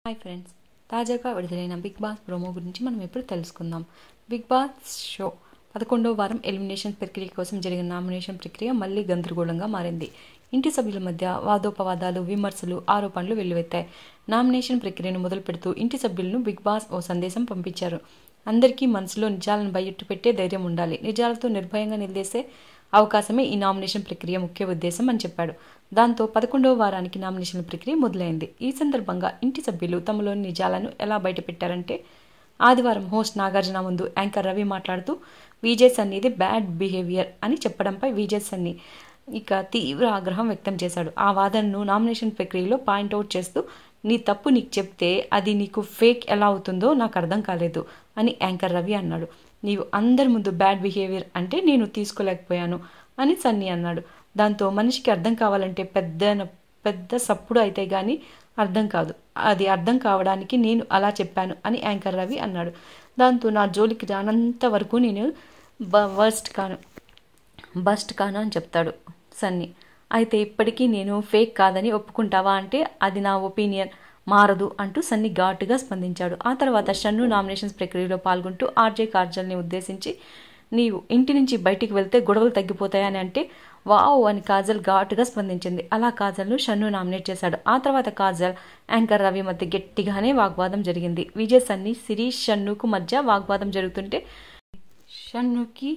hi friends తాజాగా విడుదలైన big boss promo గురించి మనం ఇప్పుడు తెలుసుకుందాం బిగ్ బాస్ షో పదకొండవ వారం ఎలిమినేషన్ ప్రక్రియ కోసం జరిగిన నామినేషన్ ప్రక్రియ మళ్ళీ గందరగోళంగా మారింది ఇంటి సభ్యుల మధ్య వాదోపవాదాలు విమర్శలు ఆరోపణలు వెల్లువెత్తాయి నామినేషన్ ప్రక్రియను మొదలు పెడుతూ ఇంటి సభ్యులను బిగ్ బాస్ ఓ సందేశం పంపించారు అందరికీ మనసులో నిజాలను బయట పెట్టే ధైర్యం ఉండాలి నిజాలతో నిర్భయంగా నిలదీసే అవకాశమే ఈ నామినేషన్ ప్రక్రియ ముఖ్య ఉద్దేశం అని చెప్పాడు దాంతో పదకొండవ వారానికి నామినేషన్ ప్రక్రియ మొదలైంది ఈ సందర్భంగా ఇంటి సభ్యులు తమలోని నిజాలను ఎలా బయటపెట్టారంటే ఆదివారం హోస్ట్ నాగార్జున ముందు యాంకర్ రవి మాట్లాడుతూ విజయ్ సన్నిది బ్యాడ్ బిహేవియర్ అని చెప్పడంపై విజయ్ సన్ని ఇక తీవ్ర ఆగ్రహం వ్యక్తం చేశాడు ఆ వాదనను నామినేషన్ ప్రక్రియలో పాయింట్అవుట్ చేస్తూ నీ తప్పు నీకు చెప్తే అది నీకు ఫేక్ ఎలా అవుతుందో నాకు అర్థం కాలేదు అని యాంకర్ రవి అన్నాడు నీవు అందరి ముందు బ్యాడ్ బిహేవియర్ అంటే నేను తీసుకోలేకపోయాను అని సన్నీ అన్నాడు దాంతో మనిషికి అర్థం కావాలంటే పెద్ద పెద్ద సప్పుడు అయితే కానీ అర్థం కాదు అది అర్థం కావడానికి నేను అలా చెప్పాను అని యాంకర్ రవి అన్నాడు దాంతో నా జోలికి రానంత వరకు నేను బ వర్స్ట్ కాను బస్ట్ కాను అని చెప్తాడు సన్నీ అయితే ఇప్పటికీ నేను ఫేక్ కాదని ఒప్పుకుంటావా అంటే అది నా ఒపీనియన్ మారదు అంటూ సన్ని ఘాటుగా స్పందించాడు ఆ తర్వాత షన్ను నామినేషన్స్ ప్రక్రియలో పాల్గొంటూ ఆర్జే కార్జల్ని ఉద్దేశించి నీవు ఇంటి నుంచి బయటికి వెళ్తే గొడవలు తగ్గిపోతాయని అంటే వావ్ అని కాజల్ ఘాటుగా స్పందించింది అలా కాజల్ను షన్ను నామినేట్ చేశాడు ఆ తర్వాత కాజల్ యాంకర్ రవి మధ్య గట్టిగానే వాగ్వాదం జరిగింది విజయ్ సన్ని శిరీష్ షన్నుకు మధ్య వాగ్వాదం జరుగుతుంటే షన్నుకి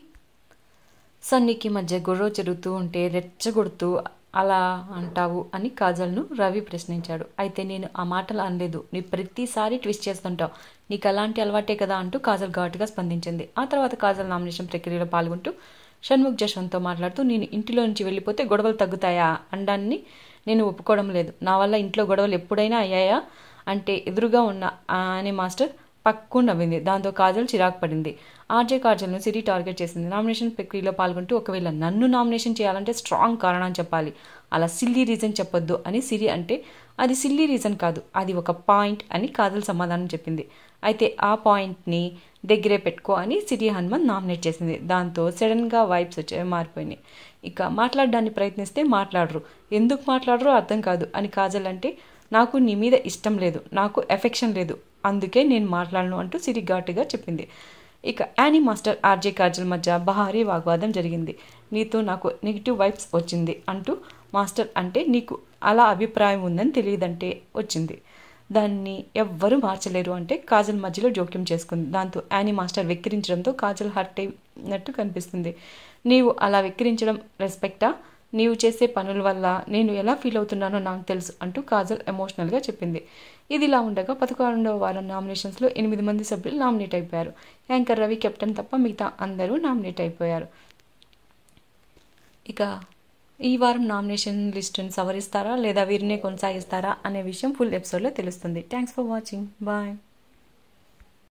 సన్నీకి మధ్య గొడవ జరుగుతూ ఉంటే రెచ్చగొడుతూ అలా అంటావు అని కాజల్ను రవి ప్రశ్నించాడు అయితే నేను ఆ మాటలు అనలేదు నీ ప్రతిసారి ట్విస్ట్ చేస్తుంటావు నీకు అలాంటి అలవాటే కదా అంటూ కాజల్ ఘాటుగా స్పందించింది ఆ తర్వాత కాజల్ నామినేషన్ ప్రక్రియలో పాల్గొంటూ షణ్ముఖ్ జశ్వంత్తో మాట్లాడుతూ నేను ఇంటిలో నుంచి వెళ్ళిపోతే గొడవలు తగ్గుతాయా అండాన్ని నేను ఒప్పుకోవడం లేదు నా వల్ల ఇంట్లో గొడవలు ఎప్పుడైనా అయ్యాయా అంటే ఎదురుగా ఉన్న అనే మాస్టర్ పక్కు నవ్వింది దాంతో కాజల్ చిరాకు పడింది ఆర్జే కాజల్ను సిరి టార్గెట్ చేసింది నామినేషన్ ప్రక్రియలో పాల్గొంటూ ఒకవేళ నన్ను నామినేషన్ చేయాలంటే స్ట్రాంగ్ కారణం చెప్పాలి అలా సిల్లీ రీజన్ చెప్పొద్దు అని సిరి అంటే అది సిల్లీ రీజన్ కాదు అది ఒక పాయింట్ అని కాజల్ సమాధానం చెప్పింది అయితే ఆ పాయింట్ని దగ్గరే పెట్టుకో అని సిరి హనుమంత్ నామినేట్ చేసింది దాంతో సడన్గా వైబ్స్ వచ్చే మారిపోయినాయి ఇక మాట్లాడడానికి ప్రయత్నిస్తే మాట్లాడరు ఎందుకు మాట్లాడరో అర్థం కాదు అని కాజల్ అంటే నాకు నీ మీద ఇష్టం లేదు నాకు ఎఫెక్షన్ లేదు అందుకే నేను మాట్లాడను అంటూ సిరి ఘాటుగా చెప్పింది ఇక యానీ మాస్టర్ ఆర్జే కాజల్ మధ్య భారీ వాగ్వాదం జరిగింది నీతో నాకు నెగిటివ్ వైబ్స్ వచ్చింది అంటూ మాస్టర్ అంటే నీకు అలా అభిప్రాయం ఉందని తెలియదంటే వచ్చింది దాన్ని ఎవ్వరూ మార్చలేరు అంటే కాజల్ మధ్యలో జోక్యం చేసుకుంది దాంతో యానీ మాస్టర్ వెక్కిరించడంతో కాజల్ హర్ట్ అయినట్టు కనిపిస్తుంది నీవు అలా వెక్కిరించడం రెస్పెక్టా నీవు చేసే పనుల వల్ల నేను ఎలా ఫీల్ అవుతున్నానో నాకు తెలుసు అంటూ కాజల్ ఎమోషనల్గా చెప్పింది ఇది ఇలా ఉండగా పదకొండవ వారం నామినేషన్స్లో ఎనిమిది మంది సభ్యులు నామినేట్ అయిపోయారు యాంకర్ రవి కెప్టెన్ తప్ప మిగతా అందరూ నామినేట్ అయిపోయారు ఇక ఈ వారం నామినేషన్ లిస్టును సవరిస్తారా లేదా వీరినే కొనసాగిస్తారా అనే విషయం ఫుల్ ఎపిసోడ్లో తెలుస్తుంది థ్యాంక్స్ ఫర్ వాచింగ్ బాయ్